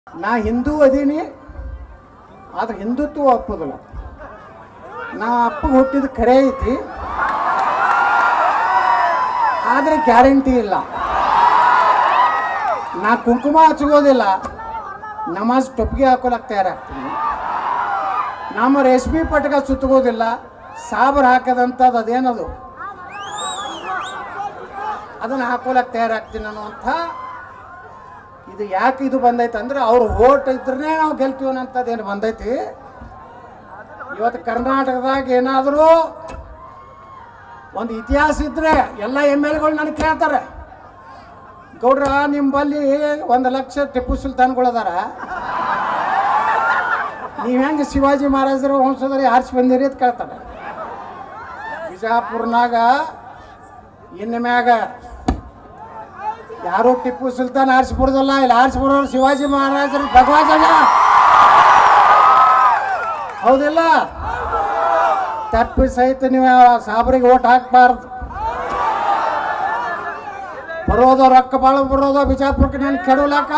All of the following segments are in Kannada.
ನಾ ಹಿಂದೂ ಅದೀನಿ ಆದ್ರೆ ಹಿಂದುತ್ವ ಒಪ್ಪೋದಿಲ್ಲ ನಾ ಅಪ್ಪಗೆ ಹುಟ್ಟಿದ ಖರೆ ಐತಿ ಆದರೆ ಗ್ಯಾರಂಟಿ ಇಲ್ಲ ನಾ ಕುಂಕುಮ ಹಚ್ಕೋದಿಲ್ಲ ನಮಾಜ್ ಟೊಪ್ಪಿಗೆ ಹಾಕೊಳಕ್ ತಯಾರಾಗ್ತೀನಿ ನಮ್ಮ ರೇಷ್ಮೆ ಪಟಕ ಸುತ್ತಗೋದಿಲ್ಲ ಸಾಬರ್ ಹಾಕದಂಥದ್ದು ಅದೇನದು ಅದನ್ನು ಹಾಕೊಳಕ್ ತಯಾರಾಗ್ತೀನಿ ಅನ್ನುವಂಥ ಇದು ಯಾಕೆ ಇದು ಬಂದೈತೆ ಅಂದ್ರೆ ಅವ್ರು ಓಟ್ ಇದ್ರೆ ನಾವು ಗೆಲ್ತೀವಿ ಅನ್ನೋಂಥದ್ದು ಏನು ಬಂದೈತಿ ಇವತ್ತು ಕರ್ನಾಟಕದಾಗ ಏನಾದರೂ ಒಂದು ಇತಿಹಾಸ ಇದ್ರೆ ಎಲ್ಲ ಎಮ್ ಎಲ್ ಎಗಳು ನನಗೆ ಕೇಳ್ತಾರೆ ಗೌಡ್ರ ನಿಮ್ಮಲ್ಲಿ ಒಂದು ಲಕ್ಷ ಟಿಪ್ಪು ಸುಲ್ತಾನ್ಗಳು ಅದಾರ ನೀವು ಹೆಂಗೆ ಶಿವಾಜಿ ಮಹಾರಾಜರು ವಂಶದಲ್ಲಿ ಆರಿಸಿ ಬಂದಿರಿ ಅಂತ ಕೇಳ್ತಾರೆ ಬಿಜಾಪುರ್ನಾಗ ಇನ್ನು ಮ್ಯಾಗ ಯಾರು ಟಿಪ್ಪು ಸುಲ್ತಾನ್ ಆರಿಸ್ಬಿಡ್ದಲ್ಲ ಇಲ್ಲಿ ಆರಿಸ್ಬಿಡೋರು ಶಿವಾಜಿ ಮಹಾರಾಜರು ಭಗವಾಜನ ಹೌದಿಲ್ಲ ತಪ್ಪಿ ಸಹಿತ ನೀವು ಸಾಬ್ರಿಗೆ ಓಟ್ ಹಾಕ್ಬಾರ್ದು ಬರೋದು ರೊಕ್ಕ ಭಾಳ ಬರೋದು ಬಿಜಾಪುರಕ್ಕೆ ನಾನು ಕೆಡೋಲಾಕ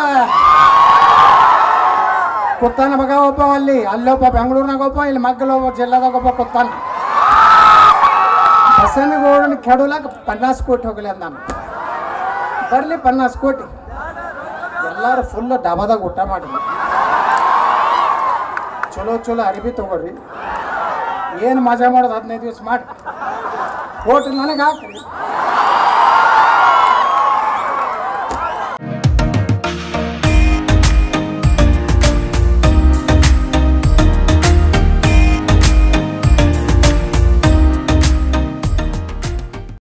ಕುತ್ತಾನ ಮಗ ಒಬ್ಬ ಅಲ್ಲಿ ಅಲ್ಲೊಬ್ಬ ಬೆಂಗಳೂರಿನಾಗ ಒಬ್ಬ ಇಲ್ಲಿ ಮಗ್ಗಲೊಬ್ಬ ಜಿಲ್ಲಾದಾಗ ಒಬ್ಬ ಕುತ್ತಾನ ಬಸನಗೌಡನ ಕೆಡೋಲಾಕ ಪನ್ನಾಸ್ ಕೋಟಿ ಹೋಗಲಿ ಅಂದ ನಾನು ಬರಲಿ ಪನ್ನಾಸ್ ಕೋಟಿ ಎಲ್ಲರೂ ಫುಲ್ ಡಬಾದಾಗ ಊಟ ಮಾಡಿ ಚಲೋ ಚಲೋ ಅರಿವಿ ತಗೋರಿ ಏನು ಮಜಾ ಮಾಡೋದು ಹದಿನೈದು ದಿವಸ ಮಾಡಿ ಓಟ್ ನನಗೆ ಹಾಕ್ರಿ